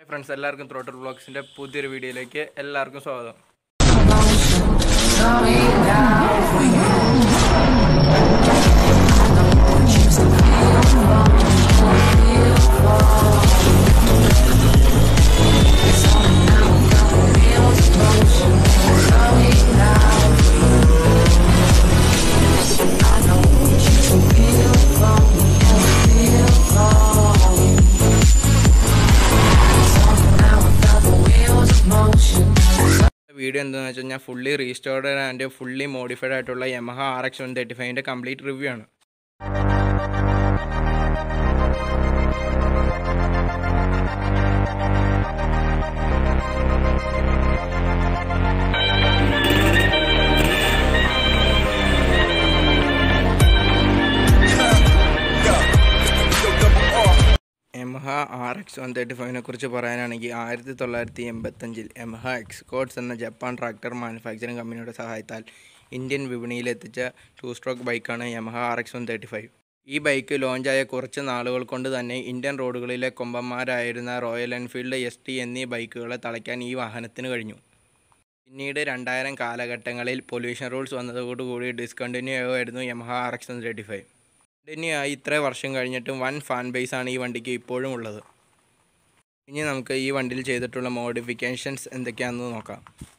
friends എല്ലാവർക്കും ത്രോട്ടർ ബ്ലോഗ്സിൻ്റെ പുതിയൊരു വീഡിയോയിലേക്ക് എല്ലാവർക്കും സ്വാഗതം വീഡിയോ എന്താണെന്ന് വെച്ച് കഴിഞ്ഞാൽ fully restored and fully modified ആയിട്ടുള്ള Yamaha R X one thirty ഫൈവിൻ്റെ കംപ്ലീറ്റ് റിവ്യൂ ആണ് Yamaha R X one thirty ഫൈവിനെ കുറിച്ച് പറയാനാണെങ്കിൽ ആയിരത്തി തൊള്ളായിരത്തി എൺപത്തഞ്ചിൽ യമഹ എക്സ്കോട്ട്സ് എന്ന ജപ്പാൻ ട്രാക്ടർ മാനുഫാക്ചറിംഗ് കമ്പനിയുടെ സഹായത്താൽ ഇന്ത്യൻ വിപണിയിൽ എത്തിച്ച ടു സ്ട്രോക്ക് ബൈക്കാണ് Yamaha R X one thirty five ഈ ബൈക്ക് ലോഞ്ചായ കുറച്ച് നാളുകൾ കൊണ്ട് തന്നെ ഇന്ത്യൻ റോഡുകളിലെ കൊമ്പന്മാരായിരുന്ന റോയൽ എൻഫീൽഡ് എസ് ടി എന്നീ ബൈക്കുകളെ തളയ്ക്കാൻ ഈ വാഹനത്തിന് കഴിഞ്ഞു പിന്നീട് രണ്ടായിരം കാലഘട്ടങ്ങളിൽ പൊല്യൂഷൻ റൂൾസ് വന്നതോടുകൂടി ഡിസ്കണ്ടിന്യൂ ആയിരുന്നു Yamaha R X one thirty five continue ആയി ഇത്ര വർഷം കഴിഞ്ഞിട്ടും വൻ ഫാൻ ബേസ് ആണ് ഈ വണ്ടിക്ക് ഇപ്പോഴും ഉള്ളത് ഇനി നമുക്ക് ഈ വണ്ടിയിൽ ചെയ്തിട്ടുള്ള മോഡിഫിക്കേഷൻസ് എന്തൊക്കെയാണെന്ന് നോക്കാം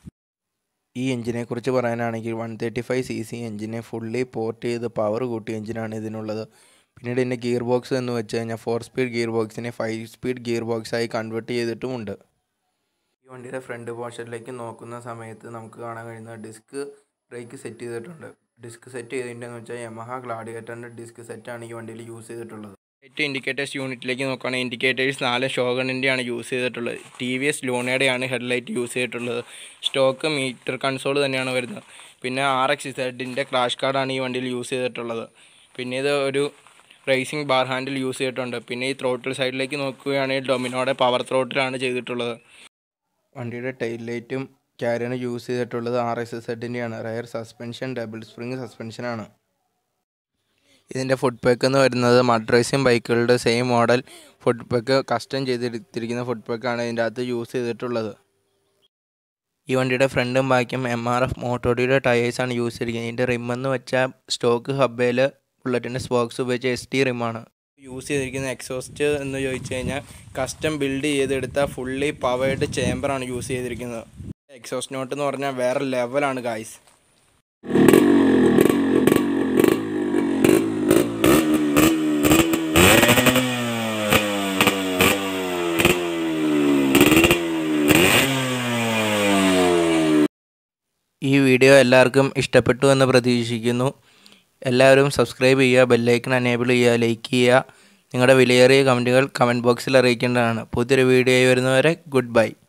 ഈ എഞ്ചിനെ കുറിച്ച് പറയാനാണെങ്കിൽ one thirty five C C എഞ്ചിനെ ഫുള്ളി പോർട്ട് ചെയ്ത് പവർ കൂട്ടിയ എഞ്ചിനാണ് ഇതിനുള്ളത് പിന്നീട് ഇതിൻ്റെ ഗിയർ ബോക്സ് എന്ന് വെച്ച് കഴിഞ്ഞാൽ ഫോർ സ്പീഡ് ഗിയർ ബോക്സിനെ ഫൈവ് സ്പീഡ് ഗിയർ ബോക്സായി കൺവേർട്ട് ചെയ്തിട്ടുമുണ്ട് ഈ വണ്ടിയുടെ ഫ്രണ്ട് പോർഷനിലേക്ക് നോക്കുന്ന സമയത്ത് നമുക്ക് കാണാൻ കഴിയുന്ന ഡിസ്ക് ബ്രേക്ക് സെറ്റ് ചെയ്തിട്ടുണ്ട് ഡിസ്ക് സെറ്റ് ചെയ്തിട്ടുണ്ടെന്ന് വെച്ചാൽ യമഹ ഗ്ലാഡിയേറ്ററിൻ്റെ ഡിസ്ക് സെറ്റാണ് ഈ വണ്ടിയിൽ യൂസ് ചെയ്തിട്ടുള്ളത് ഏറ്റവും ഇൻഡിക്കേറ്റേഴ്സ് യൂണിറ്റിലേക്ക് നോക്കുകയാണെങ്കിൽ ഇൻഡിക്കേറ്റേഴ്സ് നാല് ഷോഗണിൻ്റെയാണ് യൂസ് ചെയ്തിട്ടുള്ളത് ടി വി എസ് ലൂണയുടെയാണ് ഹെഡ്ലൈറ്റ് യൂസ് ചെയ്തിട്ടുള്ളത് സ്റ്റോക്ക് മീറ്റർ കൺസോൾ തന്നെയാണ് വരുന്നത് പിന്നെ ആർ എക്സ് സെഡിൻ്റെ ക്രാഷ് കാർഡാണ് ഈ വണ്ടിയിൽ യൂസ് ചെയ്തിട്ടുള്ളത് പിന്നെ ഇത് ഒരു റേസിംഗ് ബാർ ഹാൻഡിൽ യൂസ് ചെയ്തിട്ടുണ്ട് പിന്നെ ഈ ത്രോട്ടിൽ സൈഡിലേക്ക് നോക്കുകയാണെങ്കിൽ ഡൊമിനോയുടെ പവർ ത്രോട്ടിലാണ് ചെയ്തിട്ടുള്ളത് വണ്ടിയുടെ ടൈൽ ലൈറ്റും ക്യാരിയറിന് യൂസ് ചെയ്തിട്ടുള്ളത് ആർ എസ് എസ് സെഡിൻ്റെയാണ് റയർ സസ്പെൻഷൻ ഡബിൾ സ്പ്രിങ് സസ്പെൻഷനാണ് ഇതിൻ്റെ ഫുഡ് പാക്ക് എന്ന് വരുന്നത് മഡ് റേസിംഗ് ബൈക്കുകളുടെ same model foot pack custom ചെയ്തെടുത്തിരിക്കുന്ന ഫുഡ് പാക്കാണ് ഇതിൻ്റെ അകത്ത് യൂസ് ചെയ്തിട്ടുള്ളത് ഈ വണ്ടിയുടെ ഫ്രണ്ടും ബാക്കും എം ആർ എഫ് മോട്ടോഡിയുടെ ടയേഴ്സാണ് യൂസ് ചെയ്തിരിക്കുന്നത് ഇതിൻ്റെ റിമ്മെന്ന് വെച്ചാൽ സ്റ്റോക്ക് ഹബ്ബയിൽ ബുള്ളറ്റിൻ്റെ സ്പോക്സ് ഉപയോഗിച്ച എസ് ടി റിമ്മാണ് യൂസ് ചെയ്തിരിക്കുന്ന എക്സോസ്റ്റ് എന്ന് ചോദിച്ചു കഴിഞ്ഞാൽ കസ്റ്റം ബിൽഡ് ചെയ്തെടുത്ത ഫുള്ളി പവേർഡ് ചേമ്പറാണ് യൂസ് ചെയ്തിരിക്കുന്നത് എക്സോസ്റ്റ് നോട്ട് എന്ന് പറഞ്ഞാൽ വേറെ ലെവലാണ് ഗായ്സ് ഈ വീഡിയോ എല്ലാവർക്കും ഇഷ്ടപ്പെട്ടു എന്ന് പ്രതീക്ഷിക്കുന്നു എല്ലാവരും സബ്സ്ക്രൈബ് ചെയ്യുക ബെല്ലൈക്കൺ എനേബിൾ ചെയ്യുക ലൈക്ക് ചെയ്യുക നിങ്ങളുടെ വിലയേറിയ കമൻറ്റുകൾ കമൻറ്റ് ബോക്സിൽ അറിയിക്കേണ്ടതാണ് പുതിയൊരു വീഡിയോ വരുന്നവരെ ഗുഡ് ബൈ